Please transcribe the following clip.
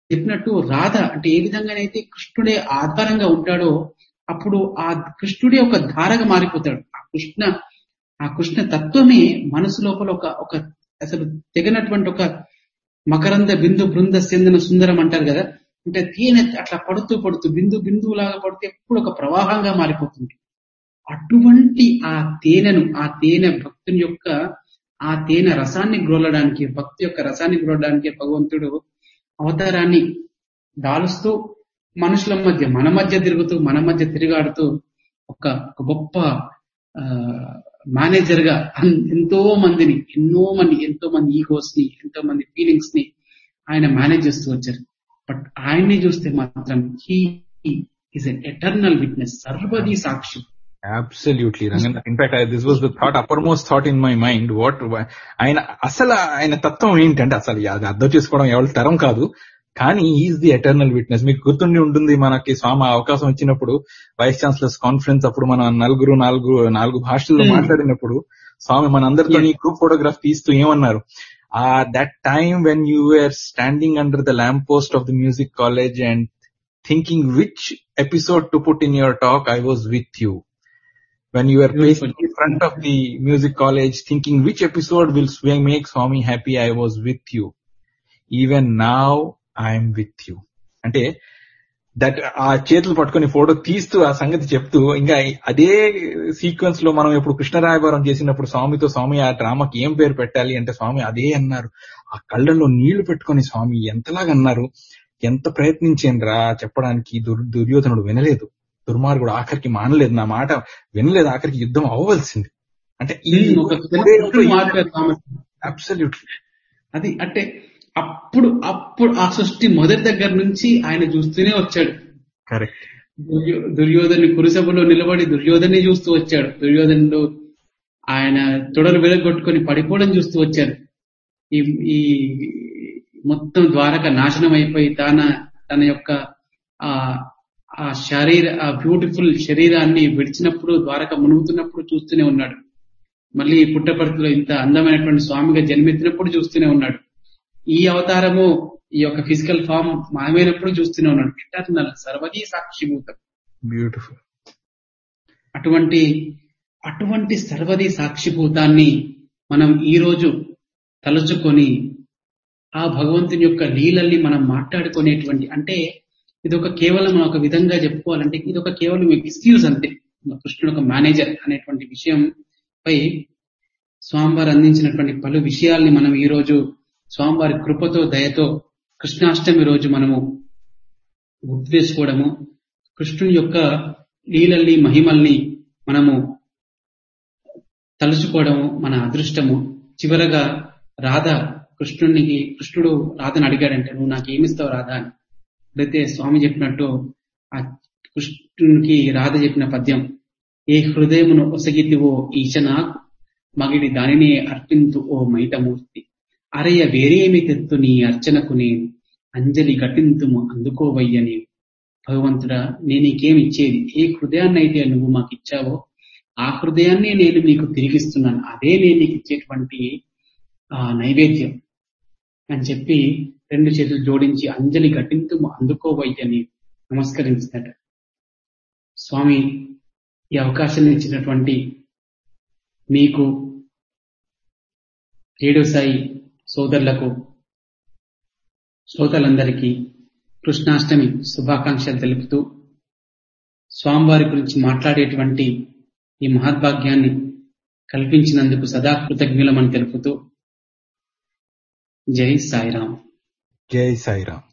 చెప్పినట్టు రాధ అంటే ఏ విధంగానైతే కృష్ణుడే ఆధారంగా ఉంటాడో అప్పుడు ఆ కృష్ణుడే ఒక ధారగా మారిపోతాడు ఆ కృష్ణ ఆ కృష్ణ తత్వమే మనసు లోపల ఒక ఒక అసలు తెగనటువంటి ఒక మకరంద బిందు బృంద చెందిన సుందరం అంటారు కదా అంటే తేనె అట్లా పడుతూ పడుతూ బిందు బిందువు లాగా పడితే ఎప్పుడు ఒక ప్రవాహంగా మారిపోతుంది అటువంటి ఆ తేనెను ఆ తేనె భక్తుని యొక్క ఆ తేనె రసాన్ని గ్రోలడానికి భక్తి యొక్క రసాన్ని గ్రోలడానికి భగవంతుడు అవతారాన్ని దాలుస్తూ మనుషుల మధ్య మన మధ్య తిరుగుతూ మన మధ్య తిరిగాడుతూ ఒక ఒక గొప్ప మేనేజర్ గా అన్- ఎంతో మందిని ఎన్నో మంది ఎంతో మంది ఈగోస్ ని ఎంతో మంది ఫీలింగ్స్ ని ఆయన మేనేజ్ చేస్తూ వచ్చారు బట్ ఆయన్ని చూస్తే మాత్రం he is an eternal witness సర్వది సాక్షి absolutely Rangan in fact this was the thought uppermost thought in my mind what ఆయన అసలు ఆయన తత్వం ఏంటంటే అసలు అది అర్థం చేసుకోవడం ఎవరి తరం కాదు కానీ ఈజ్ ది ఎటర్నల్ విట్నెస్ మీకు గుర్తుండి ఉంటుంది మనకి స్వామి అవకాశం వచ్చినప్పుడు వైస్ ఛాన్సలర్స్ కాన్ఫరెన్స్ అప్పుడు మన నలుగురు నాలుగు నాలుగు భాషల్లో Hmm. మాట్లాడినప్పుడు స్వామి మనందరితో Yes. గ్రూప్ ఫోటోగ్రాఫ్ తీస్తూ ఏమన్నారు ఆ that time when you are standing under the lamp post of the music college and thinking which episode to put in your talk I was with you when you are Beautiful. placed in front of the music college thinking which episode will sw- make Swami happy, I was with you. Even now, I am with you. అంటే that ఆ చేతులు పట్టుకొని photo తీస్తూ ఆ సంగతి చెప్తూ ఇంకా అదే సీక్వెన్స్ లో మనం ఇప్పుడు కృష్ణరాయభారం చేసినప్పుడు స్వామితో స్వామి ఆ డ్రామాకి ఏం పేరు పెట్టాలి అంటే స్వామి అదే అన్నారు ఆ కళ్ళల్లో నీళ్లు పెట్టుకొని స్వామి ఎంతలాగా అన్నారు ఎంత ప్రయత్నించేనరా చెప్పడానికి దుర్ దుర్యోధనుడు వినలేదు దుర్మార్గుడు ఆఖరికి మానలేదు నా మాట వినలేదు ఆఖరికి యుద్ధం అవ్వవలసింది అంటే ఈ ఒక కృష్ణుడు మార్పు థామస్ అబ్సల్యూట్లీ అది అంటే అప్పుడు అప్పుడు ఆ సృష్టి మొదటి దగ్గర నుంచి ఆయన చూస్తూనే వచ్చాడు కరెక్ట్ దుర్యో- దుర్యోధని కురుసభలో నిలబడి దుర్యోధన్ని చూస్తూ వచ్చాడు దుర్యోధనుడు ఆయన తొడలు వెలగొట్టుకొని పడిపోవడం చూస్తూ వచ్చారు ఈ ఈ మొత్తం ద్వారక నాశనం అయిపోయి తన తన యొక్క ఆ ఆ శరీర ఆ బ్యూటిఫుల్ శరీరాన్ని విడిచినప్పుడు ద్వారక మునుగుతున్నప్పుడు చూస్తూనే ఉన్నాడు మళ్ళీ పుట్టపర్తిలో ఇంత అందమైనటువంటి స్వామిగా జన్మెత్తినప్పుడు చూస్తూనే ఉన్నాడు ఈ అవతారము ఈ యొక్క ఫిజికల్ ఫామ్ మాయమైనప్పుడు చూస్తూనే ఉన్నాడు ఇటర్నల్ సర్వదీ సాక్షిభూతం బ్యూటిఫుల్ అటువంటి అటువంటి సర్వది సాక్షిభూతాన్ని మనం ఈ రోజు తలుచుకొని ఆ భగవంతుని యొక్క లీలల్ని మనం మాట్లాడుకునేటువంటి అంటే ఇది ఒక కేవలం ఒక విధంగా చెప్పుకోవాలంటే ఇది ఒక కేవలం ఎక్స్క్యూజ్ అంతే కృష్ణుడు ఒక మేనేజర్ అనేటువంటి విషయం పై స్వామివారు అందించినటువంటి పలు విషయాల్ని మనం ఈ రోజు స్వామివారి కృపతో దయతో కృష్ణాష్టమి రోజు మనము గుర్తు చేసుకోవడము కృష్ణుని యొక్క లీలల్ని మహిమల్ని మనము తలుచుకోవడము మన అదృష్టము చివరగా రాధ కృష్ణునికి కృష్ణుడు రాధను అడిగాడంటే నువ్వు నాకు ఏమిస్తావు రాధ అని ఎప్పుడైతే స్వామి చెప్పినట్టు ఆ కృష్ణునికి రాధ చెప్పిన పద్యం ఏ హృదయమును ఒసగితివో ఈశనా మగిడి దానినే అర్పింతు ఓ మైతమూర్తి అరయ వేరేమి తెత్తు నీ అర్చనకు నేను అంజలి ఘటింతుము అందుకోవయ్య నేను భగవంతుడా నేను నీకేమి ఇచ్చేది ఏ హృదయాన్ని అయితే నువ్వు మాకు ఇచ్చావో ఆ హృదయాన్ని నేను నీకు తిరిగిస్తున్నాను అదే నేను నీకు ఇచ్చేటువంటి ఆ నైవేద్యం అని చెప్పి రెండు చేతులు జోడించి అంజలి ఘటింతు అందుకోవయ్యని నమస్కరించినట స్వామి ఈ అవకాశం ఇచ్చినటువంటి మీకు రేడియో సాయి సోదరులకు శ్రోతలందరికీ కృష్ణాష్టమి శుభాకాంక్షలు తెలుపుతూ స్వామివారి గురించి మాట్లాడేటువంటి ఈ మహద్భాగ్యాన్ని కల్పించినందుకు సదా కృతజ్ఞులమని తెలుపుతూ జై సాయిరాం జై సాయిరామ్